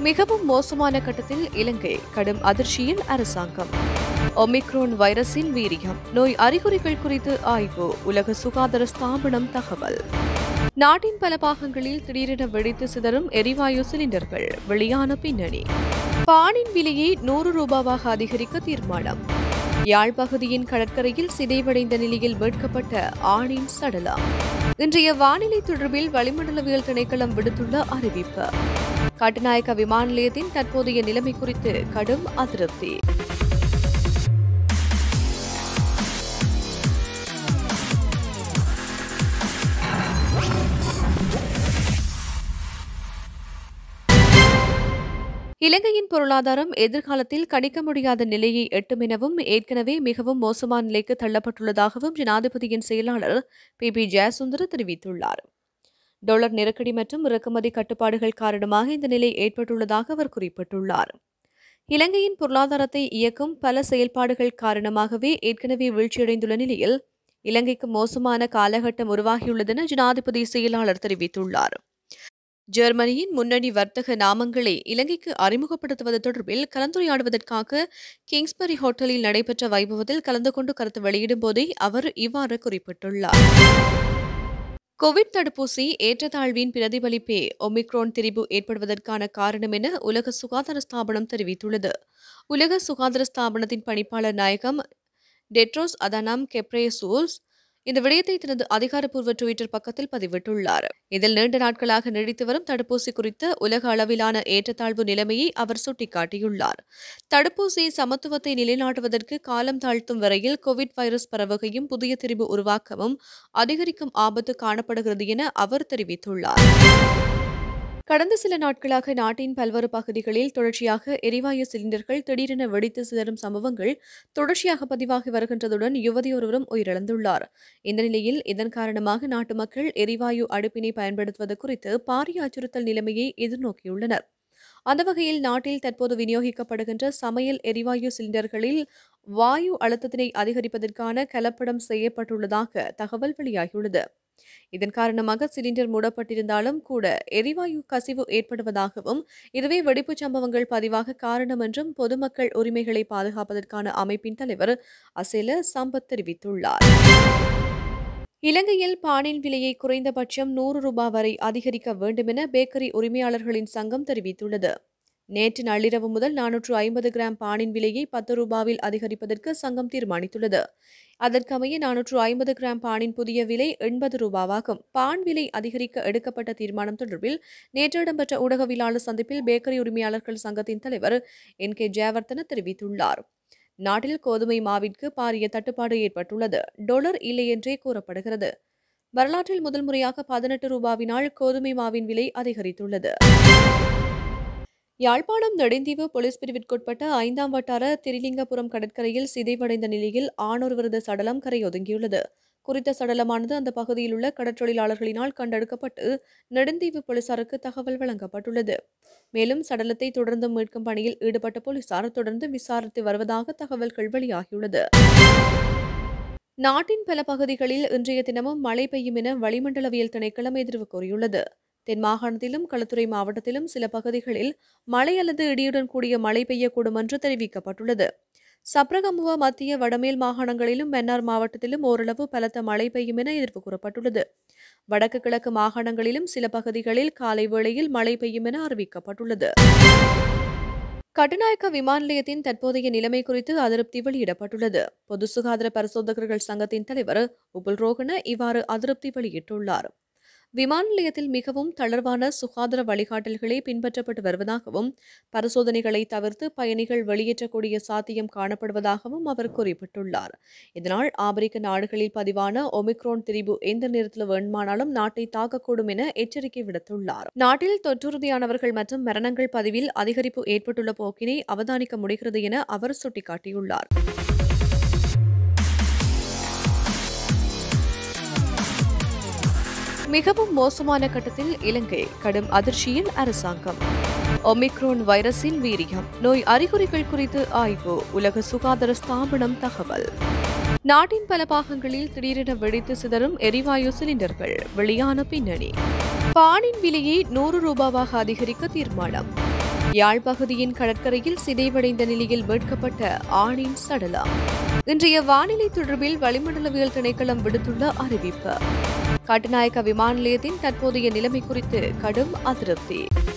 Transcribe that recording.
மிகவும் மோசமான கட்டத்தில் இலங்கை கடும் அதிர்ச்சியில் அரசாங்கம் ஒமிக்ரோன் வைரஸின் வீரியம் நோய் அறிகுறிகள் குறித்து ஆய்வு உலக சுகாதார ஸ்தாபனம் தகவல் நாட்டின் பல பாகங்களில் திடீரென வெடித்து சிதறும் எரிவாயு சிலிண்டர்கள் வெளியான பின்னணி பானின் விலையை நூறு ரூபாவாக அதிகரிக்க தீர்மானம் யாழ் பகுதியின் கடற்கரையில் சிதைவடைந்த நிலையில் மீட்கப்பட்ட ஆணின் சடலம் இன்றைய வானிலை தொடர்பில் வளிமண்டலவியல் திணைக்களம் விடுத்துள்ள அறிவிப்பு கட்டுநாயக்க விமான நிலையத்தின் தற்போதைய நிலைமை குறித்து கடும் அதிருப்தி இலங்கையின் பொருளாதாரம் எதிர்காலத்தில் கணிக்க முடியாத நிலையை எட்டும் எனவும் ஏற்கனவே மிகவும் மோசமான நிலைக்கு தள்ளப்பட்டுள்ளதாகவும் ஜனாதிபதியின் செயலாளர் பி பி ஜெயசுந்தர தெரிவித்துள்ளார் டாலர் நெருக்கடி மற்றும் இறக்குமதி கட்டுப்பாடுகள் காரணமாக இந்த நிலை ஏற்பட்டுள்ளதாக அவர் குறிப்பிட்டுள்ளார் இலங்கையின் பொருளாதாரத்தை இயக்கும் பல செயல்பாடுகள் காரணமாகவே ஏற்கனவே வீழ்ச்சியடைந்துள்ள நிலையில் இலங்கைக்கு மோசமான காலகட்டம் உருவாகியுள்ளதென ஜனாதிபதி செயலாளர் தெரிவித்துள்ளார் ஜெர்மனியின் முன்னணி வர்த்தக நாமங்களை இலங்கைக்கு அறிமுகப்படுத்துவது தொடர்பில் கலந்துரையாடுவதற்காக கிங்ஸ்பரி ஹோட்டலில் நடைபெற்ற வைபவத்தில் கலந்து கொண்டு கருத்து வெளியிடும் போதே அவர் இவ்வாறு குறிப்பிட்டுள்ளார் கோவிட் தடுப்பூசி ஏற்றத்தாழ்வின் பிரதிபலிப்பே ஒமிக்ரோன் திரிபு ஏற்படுவதற்கான காரணம் என உலக சுகாதார ஸ்தாபனம் தெரிவித்துள்ளது உலக சுகாதார ஸ்தாபனத்தின் பணிப்பாளர் நாயகம் டெட்ரோஸ் அதனாம் கெப்ரேசூஸ் இந்த விடயத்தை தனது அதிகாரப்பூர்வ டுவிட்டர் பக்கத்தில் பதிவிட்டுள்ளார் இதில் நீண்ட நாட்களாக நீடித்து வரும் தடுப்பூசி குறித்த உலக அளவிலான ஏற்றத்தாழ்வு நிலைமையை அவர் சுட்டிக்காட்டியுள்ளார் தடுப்பூசி சமத்துவத்தை நிலைநாட்டுவதற்கு காலம் தாழ்த்தும் வரையில் கோவிட் வைரஸ் பரவுகையும் புதிய திரிபு உருவாக்கமும் அதிகரிக்கும் ஆபத்து காணப்படுகிறது என அவர் தெரிவித்துள்ளார் கடந்த சில நாட்களாக நாட்டின் பல்வேறு பகுதிகளில் தொடர்ச்சியாக எரிவாயு சிலிண்டர்கள் திடீரென வெடித்து சிதறும் சம்பவங்கள் தொடர்ச்சியாக பதிவாகி வருகின்றதுடன் யுவதி ஒருவரும் உயிரிழந்துள்ளார் இந்த நிலையில் இதன் காரணமாக நாட்டு மக்கள் எரிவாயு அடுப்பினை பயன்படுத்துவது குறித்து பாரிய அச்சுறுத்தல் நிலைமையை எதிர்நோக்கியுள்ளனர் அந்த வகையில் நாட்டில் தற்போது விநியோகிக்கப்படுகின்ற சமையல் எரிவாயு சிலிண்டர்களில் வாயு அழுத்தத்தினை அதிகரிப்பதற்கான கலப்படம் செய்யப்பட்டுள்ளதாக தகவல் வெளியாகியுள்ளது இதன் காரணமாக சிலிண்டர் மூடப்பட்டிருந்தாலும் கூட எரிவாயு கசிவு ஏற்படுவதாகவும் இதுவே வெடிப்புச் சம்பவங்கள் பதிவாக காரணம் என்றும் பொதுமக்கள் உரிமைகளை பாதுகாப்பதற்கான அமைப்பின் தலைவர் அசேல சம்பத் தெரிவித்துள்ளார் இலங்கையில் பானின் விலையை குறைந்தபட்சம் நூறு ரூபாய் வரை அதிகரிக்க வேண்டும் என பேக்கரி உரிமையாளர்களின் சங்கம் தெரிவித்துள்ளது நேற்று நள்ளிரவு முதல் நானூற்று ஐம்பது கிராம் பானின் விலையை பத்து ரூபாவில் அதிகரிப்பதற்கு சங்கம் தீர்மானித்துள்ளது அதற்கமைய நானூற்று ஐம்பது கிராம் பானின் புதிய விலை எண்பது ரூபாவாகும் பான் விலை அதிகரிக்க எடுக்கப்பட்ட தீர்மானம் தொடர்பில் நேற்று இடம்பெற்ற ஊடகவியலாளர் சந்திப்பில் பேக்கரி உரிமையாளர்கள் சங்கத்தின் தலைவர் என் கே ஜெயவர்தன தெரிவித்துள்ளார் நாட்டில் கோதுமை மாவிற்கு பாரிய தட்டுப்பாடு ஏற்பட்டுள்ளது டொலர் இல்லை என்றே கூறப்படுகிறது வரலாற்றில் முதல் முறையாக பதினெட்டு ரூபாவினால் கோதுமை மாவின் விலை அதிகரித்துள்ளது யாழ்ப்பாணம் நெடுந்தீவு போலீஸ் பிரிவிற்குட்பட்ட ஐந்தாம் வட்டார திரிலிங்கபுரம் கடற்கரையில் சிதைவடைந்த நிலையில் ஆணொருவரது சடலம் கரையொதுங்கியுள்ளது குறித்த சடலமானது அந்த பகுதியில் உள்ள கடற்றொழிலாளர்களினால் கண்டெடுக்கப்பட்டு நெடுந்தீவு போலீசாருக்கு தகவல் வழங்கப்பட்டுள்ளது மேலும் சடலத்தை தொடர்ந்து மீட்கும் பணியில் ஈடுபட்ட போலீசார் தொடர்ந்து விசாரித்து வருவதாக தகவல்கள் வெளியாகியுள்ளது நாட்டின் பல பகுதிகளில் இன்றைய தினமும் மழை பெய்யும் என வளிமண்டலவியல் திணைக்களம் எதிர்வு கூறியுள்ளது தென் மாகாணத்திலும் களுத்துறை மாவட்டத்திலும் சில பகுதிகளில் மழை அல்லது இடியுடன் கூடிய மழை பெய்யக்கூடும் என்று தெரிவிக்கப்பட்டுள்ளது சப்ரகமுவ மத்திய வடமேல் மாகாணங்களிலும் மன்னார் மாவட்டத்திலும் ஓரளவு பலத்த மழை பெய்யும் என எதிர்ப்பு கூறப்பட்டுள்ளது வடக்கு கிழக்கு மாகாணங்களிலும் சில பகுதிகளில் காலை வேளையில் மழை பெய்யும் என அறிவிக்கப்பட்டுள்ளது கட்டுநாயக்க விமான நிலையத்தின் தற்போதைய நிலைமை குறித்து அதிருப்தி வெளியிடப்பட்டுள்ளது பொது சுகாதார பரிசோதகர்கள் சங்கத்தின் தலைவர் உபுல் ரோகன இவ்வாறு அதிருப்தி வெளியிட்டுள்ளார் விமான நிலையத்தில் மிகவும் தளர்வான சுகாதார வழிகாட்டல்களே பின்பற்றப்பட்டு வருவதாகவும் பரிசோதனைகளை தவிர்த்து பயணிகள் வெளியேற்றக்கூடிய சாத்தியம் காணப்படுவதாகவும் அவர் குறிப்பிட்டுள்ளார் இதனால் ஆப்பிரிக்க நாடுகளில் பதிவான ஒமிக்ரோன் திரிபு எந்த நேரத்தில் வேண்டுமானாலும் நாட்டை தாக்கக்கூடும் என எச்சரிக்கை விடுத்துள்ளார் நாட்டில் தொற்றுறுதியானவர்கள் மற்றும் மரணங்கள் பதிவில் அதிகரிப்பு ஏற்பட்டுள்ள போக்கினை அவதானிக்க முடிகிறது என அவர் சுட்டிக்காட்டியுள்ளார் மிகவும் மோசமான கட்டத்தில் இலங்கை கடும் அதிர்ச்சியில் அரசாங்கம் ஒமிக்ரோன் வைரஸின் வீரியம் நோய் அறிகுறிகள் குறித்து ஆய்வு உலக சுகாதார ஸ்தாபனம் தகவல் நாட்டின் பல பாகங்களில் திடீரென வெடித்து சிதறும் எரிவாயு சிலிண்டர்கள் வெளியான பின்னணி பானின் விலையை நூறு ரூபாவாக அதிகரிக்க தீர்மானம் யாழ் பகுதியின் கடற்கரையில் சிதைவடைந்த நிலையில் மீட்கப்பட்ட ஆணின் சடலம் இன்றைய வானிலை தொடர்பில் வளிமண்டலவியல் திணைக்களம் விடுத்துள்ள அறிவிப்பு கட்டுநாயக்க விமான நிலையத்தின் தற்போதைய நிலைமை குறித்து கடும் அதிருப்தி